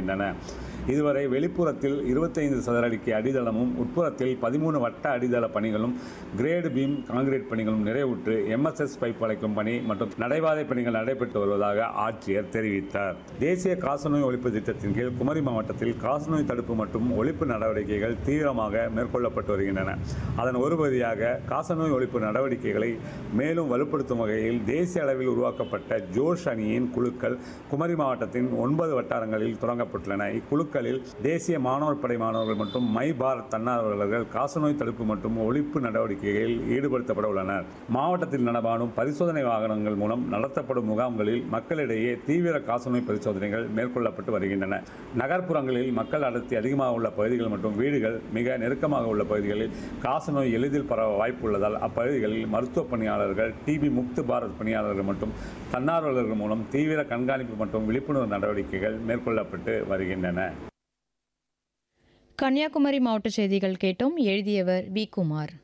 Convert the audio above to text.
வருகின்றன இதுவரை வெளிப்புறத்தில் இருபத்தைந்து சதுர அடிக்கு அடித்தளமும் உட்புறத்தில் பதிமூணு வட்ட அடித்தள பணிகளும் கிரேடு பீம் கான்கிரீட் பணிகளும் நிறைவுற்று எம்எஸ்எஸ் பைப் வளைக்கும் பணி மற்றும் நடைபாதை பணிகள் நடைபெற்று வருவதாக ஆட்சியர் தெரிவித்தார் தேசிய காசநோய் ஒழிப்பு திட்டத்தின் கீழ் குமரி மாவட்டத்தில் காசநோய் தடுப்பு மற்றும் ஒழிப்பு நடவடிக்கைகள் தீவிரமாக மேற்கொள்ளப்பட்டு வருகின்றன அதன் ஒரு பகுதியாக காசநோய் ஒழிப்பு நடவடிக்கைகளை மேலும் வலுப்படுத்தும் வகையில் தேசிய அளவில் உருவாக்கப்பட்ட ஜோஷ் அணியின் குழுக்கள் குமரி மாவட்டத்தின் ஒன்பது வட்டாரங்களில் தொடங்கப்பட்டுள்ளன இக்குழுக்களில் தேசிய மாணவர் படை மாணவர்கள் மற்றும் மை பாரத் தன்னார்வலர்கள் காசநோய் தடுப்பு மற்றும் ஒழிப்பு நடவடிக்கைகளில் ஈடுபடுத்தப்பட உள்ளனர் மாவட்டத்தில் நடமாடும் பரிசோதனை வாகனங்கள் மூலம் நடத்தப்படும் முகாம்களில் மக்களிடையே தீவிர காசநோய் பரிசோதனைகள் மேற்கொள்ளப்பட்டு வருகின்றன நகர்ப்புறங்களில் மக்கள் அடர்த்தி அதிகமாக உள்ள பகுதிகள் மற்றும் வீடுகள் மிக நெருக்கமாக உள்ள பகுதிகளில் காசநோய் எளிதில் பரவ வாய்ப்புள்ளதால் அப்பகுதிகளில் மருத்துவ பணியாளர்கள் டிபி முக்து பாரத் பணியாளர்கள் மற்றும் தன்னார்வலர்கள் மூலம் தீவிர கண்காணிப்பு மற்றும் விழிப்புணர்வு நடவடிக்கைகள் மேற்கொள்ளப்பட்டு வருகின்றன கன்னியாகுமரி மாவட்ட செய்திகள் கேட்டோம் எழுதியவர் வி குமார்